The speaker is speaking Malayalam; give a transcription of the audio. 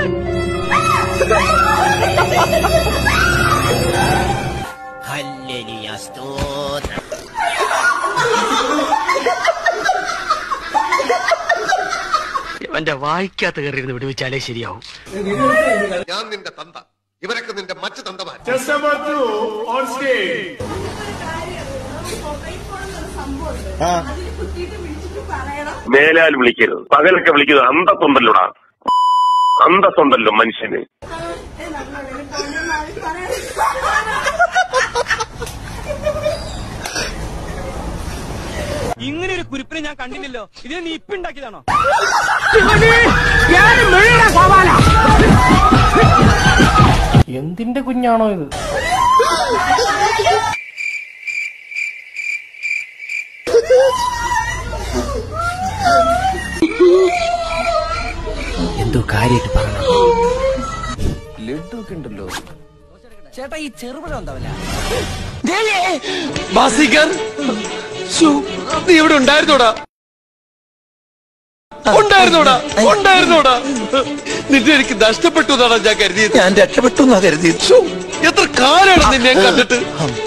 ഹല്ലേലൂയ സ്തോത്രം എന്റെ വായിക്കാത്ത കയറിയിരുന്ന് വിടുവിച്ചാലേ ശരിയാവും ഞാൻ നിന്റെ തന്ത ഇവരൊക്കെ നിന്റെ മറ്റു തന്തമാർ മേലാൽ വിളിക്കരുത് പകലൊക്കെ വിളിക്കുന്നത് അന്തസ്സുണ്ടല്ലോടാ അന്തസ്സുണ്ടല്ലോ മനുഷ്യന് ഇങ്ങനെ ഒരു കുരിപ്പിനെ ഞാൻ കണ്ടില്ലല്ലോ ഇതിനെ നീ ഇപ്പിണ്ടാക്കിയതാണോ എന്തിന്റെ കുഞ്ഞാണോ ഇത് എന്തോ കാര്യമായിട്ട് പറഞ്ഞു ലഡു ഉണ്ടല്ലോ ചേട്ടാ ഈ ചെറുപഴം ഉണ്ടാവില്ല ബാസിക്കർ നീ ഇവിടെ ഉണ്ടായിരുന്നോടാ ഉണ്ടായിരുന്നോടാ ഉണ്ടായിരുന്നോടാ നിന്നെ എനിക്ക് നഷ്ടപ്പെട്ടു എന്നാണ് ഞാൻ കരുതിയത് ഞാൻ രക്ഷപ്പെട്ടു എന്നാ കരുതി എത്ര കാലാണ് നിന്നെ ഞാൻ കണ്ടിട്ട്